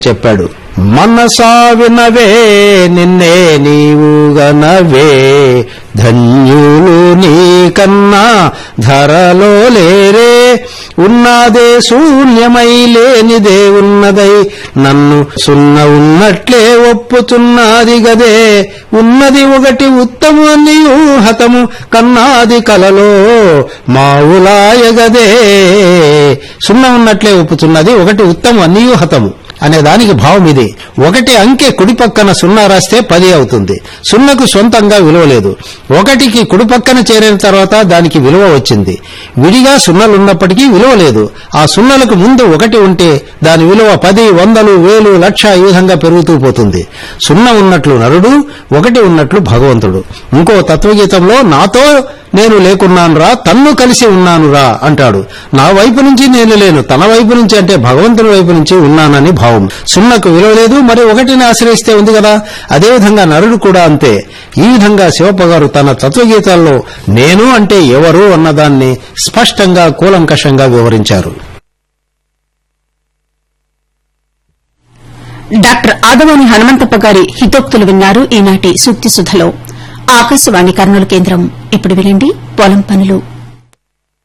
చెప్పాడు మనసా వినవే నిన్నే నీవు గనవే ధన్యులు నీకన్నా ధరలో లేరే ఉన్నదే శూన్యమై లేనిదే ఉన్నదై నన్ను సున్న ఉన్నట్లే ఒప్పుతున్నది గదే ఉన్నది ఒకటి ఉత్తము అనియు హతము కన్నాది కలలో మావులాయగదే సున్న ఉన్నట్లే ఒప్పుతున్నది ఒకటి ఉత్తము అనియు హతము అనే దానికి భావం ఇది ఒకటి అంకె కుడి పక్కన సున్నా రాస్తే పది అవుతుంది సున్నకు సొంతంగా విలువ లేదు ఒకటికి కుడి పక్కన చేరిన తర్వాత దానికి విలువ వచ్చింది విడిగా సున్నలున్నప్పటికీ విలువ లేదు ఆ సున్నలకు ముందు ఒకటి ఉంటే దాని విలువ పది వందలు వేలు లక్ష ఈ విధంగా పెరుగుతూ పోతుంది సున్న ఉన్నట్లు నరుడు ఒకటి ఉన్నట్లు భగవంతుడు ఇంకో తత్వగీతంలో నాతో నేను లేకున్నానురా తన్ను కలిసి ఉన్నానురా అంటాడు నా వైపు నుంచి నేను లేను తన వైపు నుంచి అంటే భగవంతుని వైపు నుంచి ఉన్నానని భావం సున్నకు విలువ లేదు మరి ఒకటిని ఆశ్రయిస్తే ఉంది కదా అదేవిధంగా నరుడు కూడా అంతే ఈ విధంగా శివప్ప గారు తన తత్వగీతాల్లో నేను అంటే ఎవరు అన్నదాన్ని స్పష్టంగా కూలంకషంగా వివరించారు డాక్టర్ ఆదవాని హనుమంతప్ప గారి హితోక్తులు విన్నారు ఈనాటి సూక్తి సుధలో ఆకాశవాణి కర్నూలు కేంద్రం ఇప్పుడు వినండి పొలం పనులు